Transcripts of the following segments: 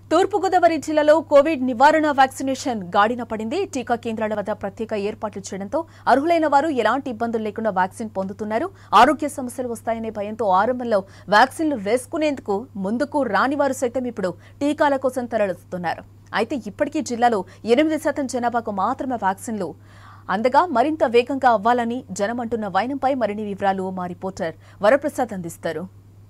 తూర్పుగోదావరి జిల్లాలో కోవిడ్ నివారణ వ్యాక్సినేషన్ గాడిన పడింది టీకా కేంద్రాల వద్ద ప్రత్యేక ఏర్పాట్లు చేయడంతో అర్హులైన వారు ఎలాంటి ఇబ్బందులు లేకుండా వ్యాక్సిన్ పొందుతున్నారు ఆరోగ్య సమస్యలు వస్తాయనే భయంతో ఆరంభంలో వ్యాక్సిన్లు వేసుకునేందుకు ముందుకు రాని వారు సైతం ఇప్పుడు టీకాల కోసం తరలిస్తున్నారు అయితే ఇప్పటికీ జిల్లాలో ఎనిమిది శాతం జనాభాకు మాత్రమే వ్యాక్సిన్లు అందగా మరింత వేగంగా అవ్వాలని జనమంటున్న వైనంపై మరిన్ని వివరాలు మా రిపోర్టర్ వరప్రసాద్ అందిస్తారు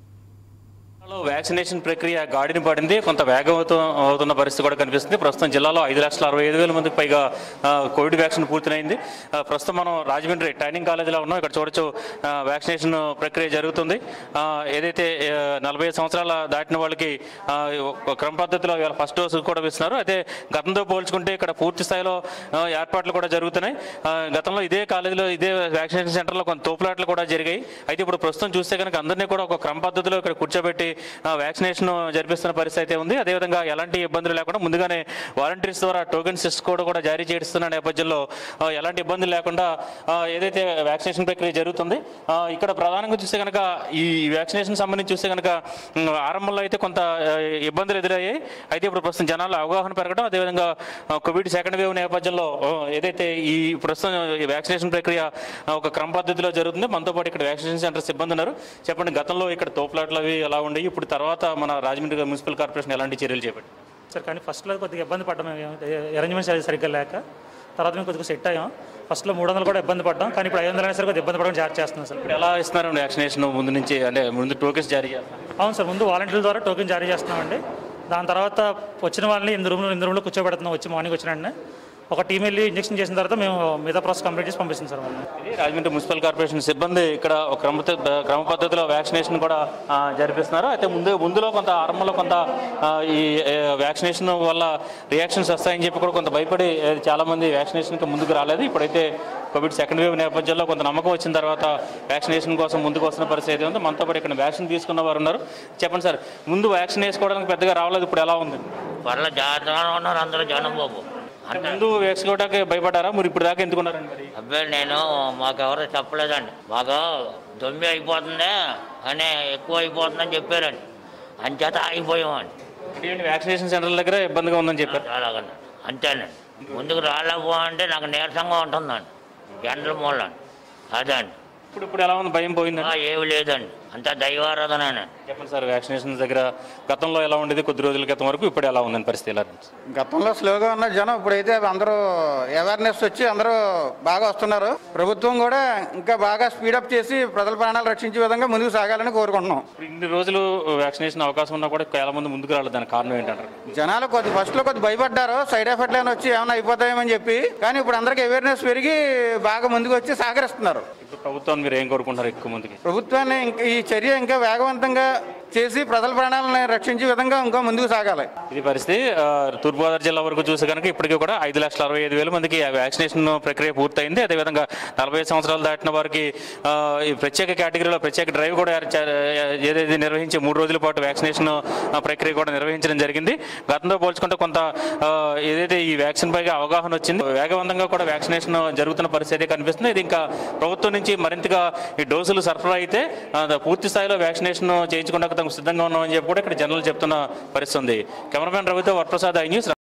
జిల్లాలో వ్యాక్సినేషన్ ప్రక్రియ గాడిని పడింది కొంత వేగవంతం అవుతున్న పరిస్థితి కూడా కనిపిస్తుంది ప్రస్తుతం జిల్లాలో ఐదు లక్షల అరవై ఐదు వేల మందికి పైగా ఆ, కోవిడ్ వ్యాక్సిన్ పూర్తయింది ఆ, ప్రస్తుతం మనం రాజమండ్రి ట్రైనింగ్ కాలేజీలో ఉన్నాం ఇక్కడ చూడొచ్చు ఆ, వ్యాక్సినేషన్ ప్రక్రియ జరుగుతుంది ఆ, ఏదైతే ఆ, నలభై ఐదు సంవత్సరాల దాటిన వాళ్ళకి ఆ, ఒక క్రమ పద్ధతిలో ఇవాళ ఫస్ట్ డోసు కూడా ఇస్తున్నారు అయితే గతంతో పోల్చుకుంటే ఇక్కడ పూర్తి స్థాయిలో ఆ, ఏర్పాట్లు కూడా జరుగుతున్నాయి ఆ, గతంలో ఇదే కాలేజీలో ఇదే వ్యాక్సినేషన్ సెంటర్లో కొంత తోపులాట్లు కూడా జరిగాయి అయితే ఇప్పుడు ప్రస్తుతం చూస్తే కనుక అందరినీ కూడా ఒక క్రమ పద్ధతిలో ఇక్కడ కూర్చోబెట్టి ఆ, వ్యాక్సినేషన్ జరిపిస్తున్న పరిస్థితి అయితే ఉంది అదేవిధంగా ఎలాంటి ఇబ్బందులు లేకుండా ముందుగానే వాలంటీర్స్ ద్వారా టోకెన్ సిస్ట్ కూడా కూడా జారీ చేస్తున్న నేపథ్యంలో ఆ, ఎలాంటి ఇబ్బందులు లేకుండా ఆ, ఏదైతే వ్యాక్సినేషన్ ప్రక్రియ జరుగుతుంది ఆ, ఇక్కడ ప్రధానంగా చూస్తే కనుక ఈ వ్యాక్సినేషన్ సంబంధించి చూస్తే కనుక ఉమ్, ఆరంభంలో అయితే కొంత ఆ, ఇబ్బందులు ఎదురయ్యాయి అయితే ఇప్పుడు ప్రస్తుతం జనాల్లో అవగాహన పెరగడం అదేవిధంగా ఆ, కోవిడ్ సెకండ్ వేవ్ నేపథ్యంలో ఆ, ఏదైతే ఈ ప్రస్తుతం ఈ వ్యాక్సినేషన్ ప్రక్రియ ఆ, ఒక క్రమ పద్ధతిలో జరుగుతుంది మనతో పాటు ఇక్కడ వ్యాక్సినేషన్ సెంటర్ సిబ్బంది ఉన్నారు చెప్పండి గతంలో ఇక్కడ తోపులాట్లు అవి ఎలా ఉండేవి ఇప్పుడు తర్వాత మన రాజమండ్రి మున్సిపల్ కార్పొరేషన్ ఎలాంటి చర్యలు చేపట్టి సార్ కానీ ఫస్ట్లో కొద్దిగా ఇబ్బంది పడ్డాం అరేంజ్మెంట్స్ అది సరిగ్గా లేక తర్వాత మేము కొద్దిగా సెట్ అయ్యాం ఫస్ట్లో మూడు వందలు కూడా ఇబ్బంది పడ్డాం కానీ ఇప్పుడు ఐదు వందలు అయినా సరే కొద్దిగా ఇబ్బంది పడడం జారీ చేస్తున్నాం సార్ ఇప్పుడు ఎలా ఇస్తున్నారు వ్యాక్సినేషన్ ముందు నుంచి అంటే ముందు టోకెన్స్ జారీ చేస్తారు అవును సార్ ముందు వాలంటీర్ల ద్వారా టోకెన్ జారీ చేస్తున్నామండి దాని తర్వాత వచ్చిన వాళ్ళని ఎనిమిది రూమ్లో ఎనిమిది రూమ్లో కూర్చోబెడుతున్నాం వచ్చి మార్నింగ్ వచ్చిన వెంటనే ఒక టీం వెళ్ళి ఇంజక్షన్ చేసిన తర్వాత మేము మిగతా ప్రాసెస్ కంప్లీట్ చేసి పంపిస్తాం సార్ వాళ్ళని ఇది రాజమండ్రి మున్సిపల్ కార్పొరేషన్ సిబ్బంది ఇక్కడ ఒక క్రమ క్రమ పద్ధతిలో వ్యాక్సినేషన్ కూడా ఆ, జరిపిస్తున్నారు అయితే ముందు ముందులో కొంత ఆరంభంలో కొంత ఆ, ఈ ఏ, వ్యాక్సినేషన్ వల్ల రియాక్షన్స్ వస్తాయని చెప్పి కూడా కొంత భయపడి ఏ, చాలా మంది వ్యాక్సినేషన్కి ముందుకు రాలేదు ఇప్పుడైతే కోవిడ్ సెకండ్ వేవ్ నేపథ్యంలో కొంత నమ్మకం వచ్చిన తర్వాత వ్యాక్సినేషన్ కోసం ముందుకు వస్తున్న పరిస్థితి అయితే ఉంది మనతో పాటు ఇక్కడ వ్యాక్సిన్ తీసుకున్న వారు ఉన్నారు చెప్పండి సార్ ముందు వ్యాక్సిన్ వేసుకోవడానికి పెద్దగా రావలేదు ఇప్పుడు ఎలా ఉంది పర్ల జాగ్రత్తగానే ఉన్నారు అందరూ జనం బాబు అంటే ముందు వేసుకోవడానికి భయపడారా మీరు ఇప్పుడు దాకా ఎందుకున్నారండి మరి అబ్బాయి నేను మాకెవరు చెప్పలేదండి మాకు దొమ్మి అయిపోతుంది అని ఎక్కువ అయిపోతుందని చెప్పారండి అంచేత ఆగిపోయామండి ఏంటి వ్యాక్సినేషన్ సెంటర్ల దగ్గర ఇబ్బందిగా ఉందని చెప్పారు అలాగండి అంతేనండి ముందుకు రాలేకపోతే నాకు నీరసంగా ఉంటుందండి ఎండల మూలండి అదే అండి ఇప్పుడు ఇప్పుడు ఎలా ఉంది భయం పోయిందండి ఆ, ఏమి లేదండి అంతా దైవారాధనండి చెప్పండి సార్ వ్యాక్సినేషన్ దగ్గర గతంలో ఎలా ఉండేది కొద్ది రోజుల క్రితం వరకు ఇప్పుడు ఎలా ఉందని పరిస్థితి ఎలా ఉంది? గతంలో స్లోగా ఉన్న జనం ఇప్పుడైతే అందరూ అవేర్నెస్ వచ్చి అందరూ బాగా వస్తున్నారు ప్రభుత్వం కూడా ఇంకా బాగా స్పీడప్ చేసి ప్రజల ప్రాణాలు రక్షించే విధంగా ముందుకు సాగాలని కోరుకుంటున్నాం ఇప్పుడు ఇన్ని రోజులు వ్యాక్సినేషన్ అవకాశం ఉన్నా కూడా చాలా మంది ముందుకు రాలేదు దానికి కారణం ఏంటంటారు జనాలు కొద్ది ఫస్ట్లో కొద్ది భయపడ్డారు సైడ్ ఎఫెక్ట్లు అని వచ్చి ఏమైనా అయిపోతాయేమని చెప్పి కానీ ఇప్పుడు అందరికీ అవేర్నెస్ పెరిగి బాగా ముందుకు వచ్చి సహకరిస్తున్నారు ఇప్పుడు ప్రభుత్వాన్ని మీరు ఏం కోరుకుంటారు ఎక్కువ మందికి ప్రభుత్వాన్ని ఇంకా ఈ చర్య ఇంకా వేగవంతంగా చేసి ప్రజల ప్రాణాలను రక్షించే విధంగా ఇంకా ముందుకు సాగాలి ఇది పరిస్థితి ఆ, తూర్పుగోదావరి జిల్లా వరకు చూస్తే కనుక ఇప్పటికీ కూడా ఐదు లక్షల అరవై ఐదు వేల మందికి ఆ వ్యాక్సినేషన్ ప్రక్రియ పూర్తయింది అదేవిధంగా నలభై ఐదు సంవత్సరాలు దాటిన వారికి ఆ, ఈ ప్రత్యేక కేటగిరీలో ప్రత్యేక డ్రైవ్ కూడా ఏర్చ- ఏదైతే నిర్వహించి మూడు రోజుల పాటు వ్యాక్సినేషన్ ఆ, ప్రక్రియ కూడా నిర్వహించడం జరిగింది గతంతో పోల్చుకుంటే కొంత ఆ, ఏదైతే ఈ వ్యాక్సిన్ పైగా అవగాహన వచ్చింది వేగవంతంగా కూడా వ్యాక్సినేషన్ జరుగుతున్న పరిస్థితి కనిపిస్తుంది ఇది ఇంకా ప్రభుత్వం నుంచి మరింతగా ఈ డోసులు సరఫరా అయితే ఆ, పూర్తి స్థాయిలో వ్యాక్సినేషన్ చేయించుకోవడానికి సిద్ధంగా ఉన్నామని చెప్పి కూడా ఇక్కడ జనరల్ చెప్తున్న పరిస్థితి ఉంది కెమెరామెన్ రవితో వరప్రసాద్ ఐ న్యూస్